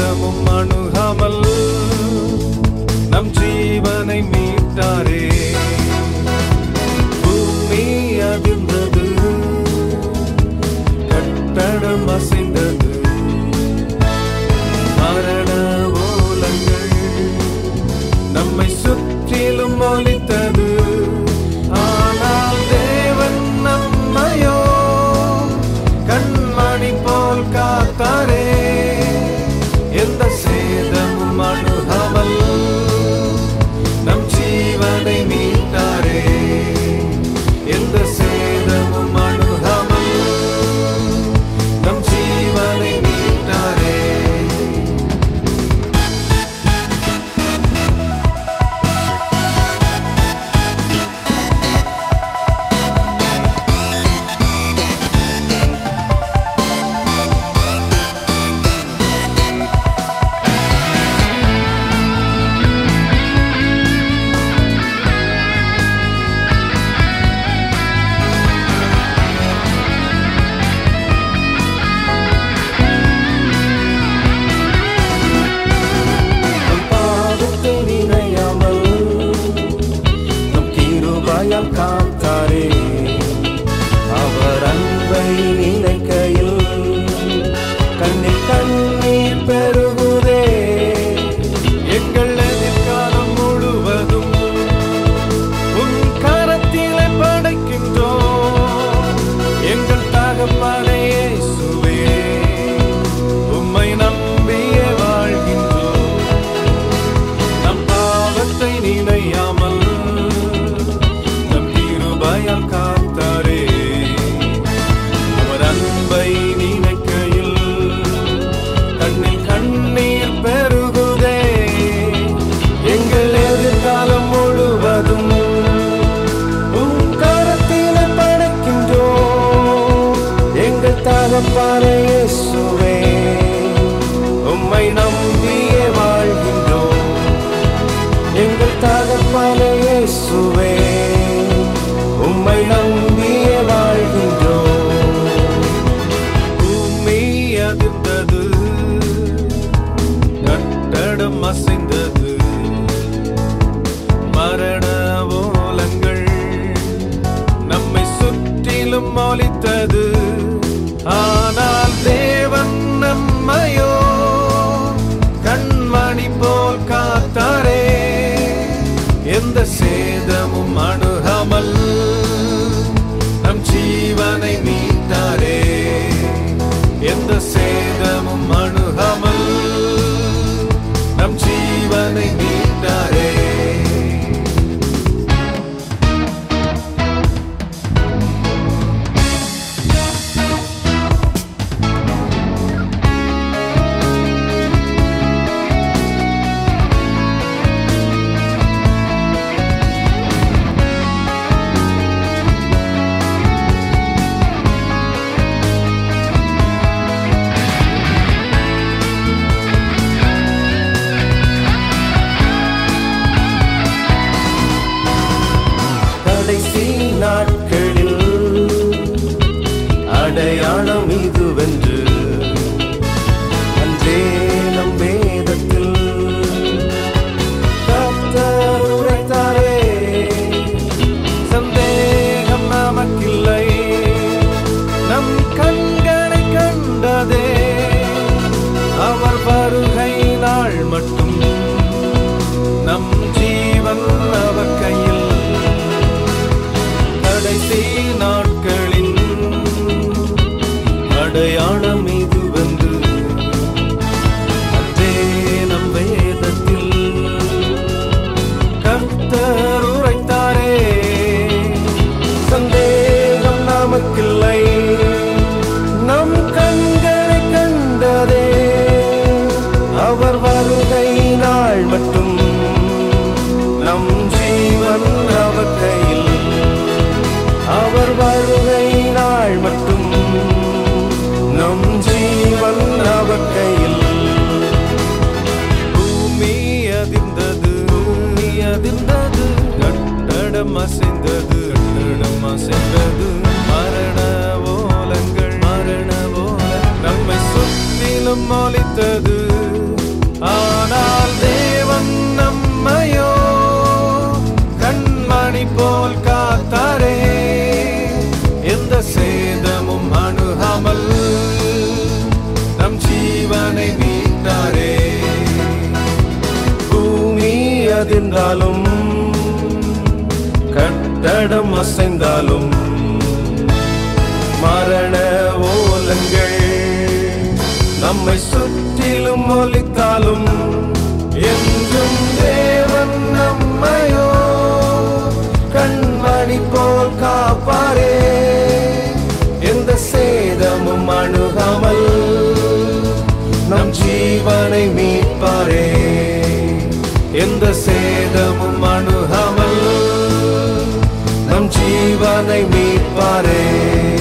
சேதமும் அணுகாமல் நம் ஜீவனை மீட்டாரே பூமி அதிர்ந்தது கட்டடம் அசைந்தது மரண ஓலங்கள் நம்மை சுற்றிலும் ஒலித்தது ஆனால் தேவன் நம்மையோ கண்மணி போல் காத்தாரே எந்த சேதமும் அணுகாமல் நம் ஜீவனை மீட்டாரே எந்த சேதமும் அணுகாமல் நம் ஜீவனை மீட்டாரே நம் பாவத்தை நினையாமல் நம் கிருபையால் காத்தாரே அவர் அன்பை நினைக்கையில் கண்ணில் கண்ணீர் பெருகுதே எங்கள் எதிர்காலம் முழுவதும் உன் கரத்திலே படைக்கின்றோம் எங்கள் தகப்பனை இயேசுவே உம்மை நம்பியே வாழ்கின்றோம் நம் பாவத்தை நினையாமல் நம் கிருபையால் காத்தாரே அவர் அன்பை நினைக்கையில் கண்ணில் கண்ணீர் பெருகுதே எங்கள் எதிர்காலம் முழுவதும் உன் கரத்திலே படைக்கின்றோம் எங்கள் தகப்பான இயேசுவே உம்மை நம்பியே வாழ்கின்றோம் எங்கள் தகப்பான இயேசுவே உம்மை நம்பியே வாழ்கின்றோம் பூமி அதிர்ந்தது கட்டடம் அசைந்தது மரண ஓலங்கள் நம்மை சுற்றிலும் ஒலித்தது ஆனால் தேவன் நம்மையோ கண்மணி போல் காத்தாரே எந்த சேதமும் அணுகாமல் நம் ஜீவனை மீட்டாரே எந்த சேதமும் அணுகாமல் நம் ஜீவனை மீட்டாரே கடைசி நாட்களில் அடையாளம் இதுவென்று அன்றே நம் வேதத்தில் கர்த்தர் உரைத்தாரே சந்தேகம் நமக்கில்லை நம் கண்களை கண்டதே அவர் வருகை நாள் மட்டும் நம் ஜீவன் அவர் கையில் கடைசி நாட்களின் அடையாளம் இதுவென்று அன்றே நம் வேதத்தில் கர்த்தர் உரைத்தாரே சந்தேகம் நமக்கில்லை நம் கண்களை கண்டதே அவர் வருகை நின்றாலும் கட்டடம் அசைந்தாலும் மரண ஓலங்கள் நம்மை சுற்றிலும் ஒலித்தாலும் என்றும் தேவன் நம்மையோ கண்மணி போல் காப்பாரே எந்த சேதமும் அணுகாமல் நம் ஜீவனை மீட்பாரே எந்த சேதமும் அணுகாமல் நம் ஜீவனை மீட்பாரே